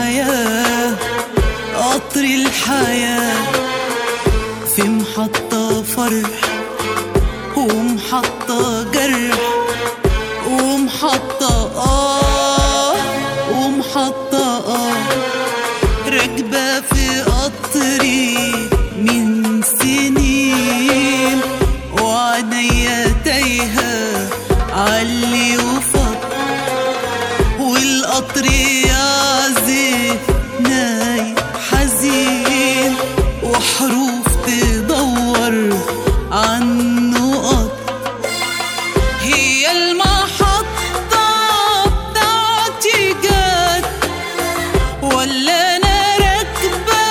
الحياة قطر الحياة في محطة فرح ومحطة جرح ومحطة آه ومحطة آه راكبة في قطري من سنين وعينيا تايهة علي وفط والقطر يعزف ناي حزين وحروف تدور عن نقط هي المحطة بتاعتي جت ولا أنا راكبة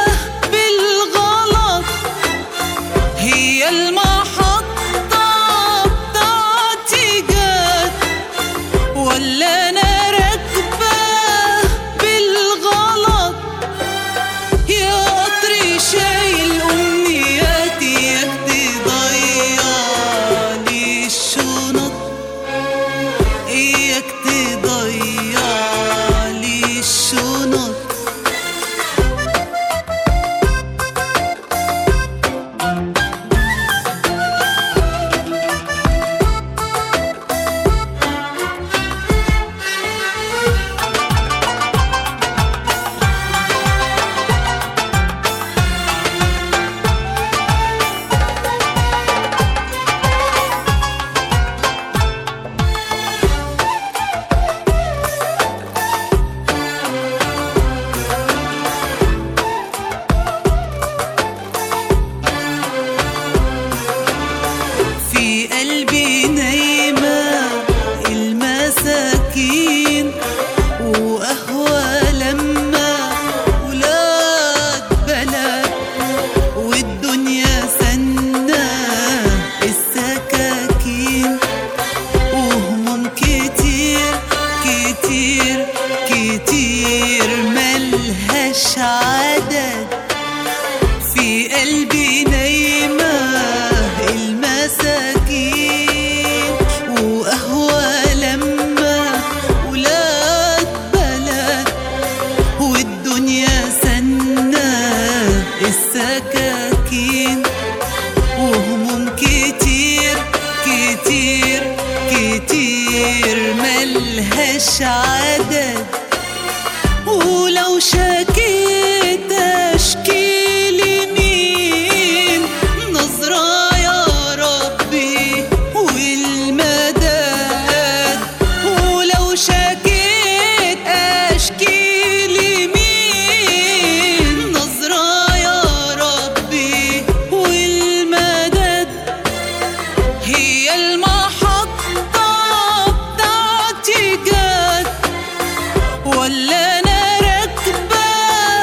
بالغلط هي المحطة بتاعتي جت ولا أنا راكبة بالغلط يا قطري شايل أمنياتي ياك تضيعلي الشنط إياك تضيعلي الشنط في قلبي نايمة المساكين وقهوة لما ولاد بلد والدنيا سنة السكاكين وهموم كتير كتير كتير ملهاش عدد في قلبي نايمة المساكين وقهوة لما ولاد بلد والدنيا سنة السكاكين وهموم كتير كتير كتير ملهاش عدد ولو شكيت اشكي لمين نظرة يا ربي والمدد ولو شكيت اشكي لمين نظرة يا ربي والمدد هي المحطة بتاعتي جت ولا انا راكبة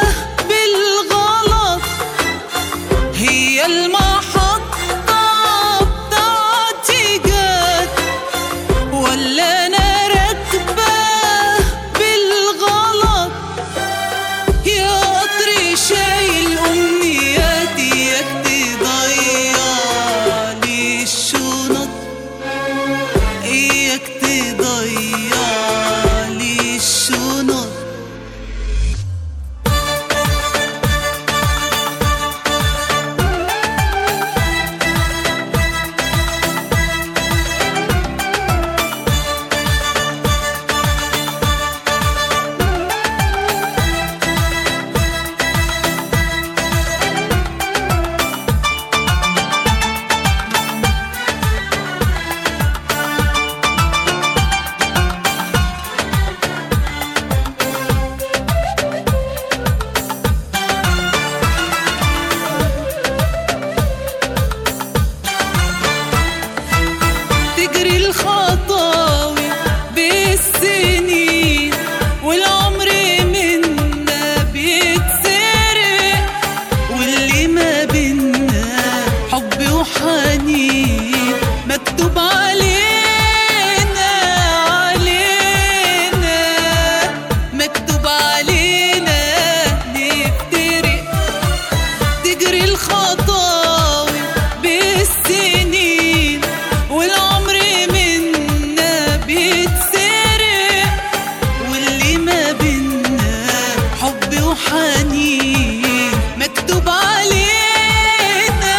حنين مكتوب علينا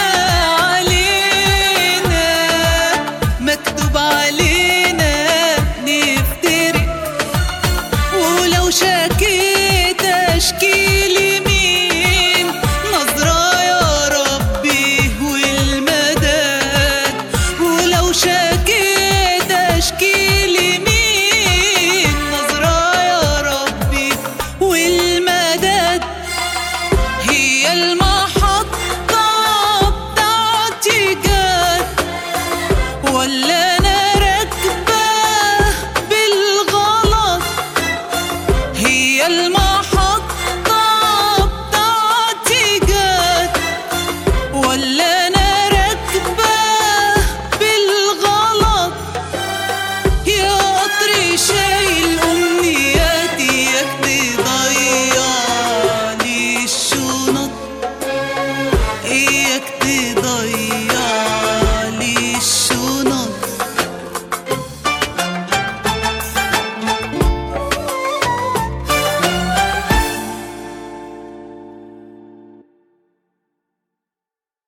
علينا مكتوب علينا نفترق ولو شكيت اشكي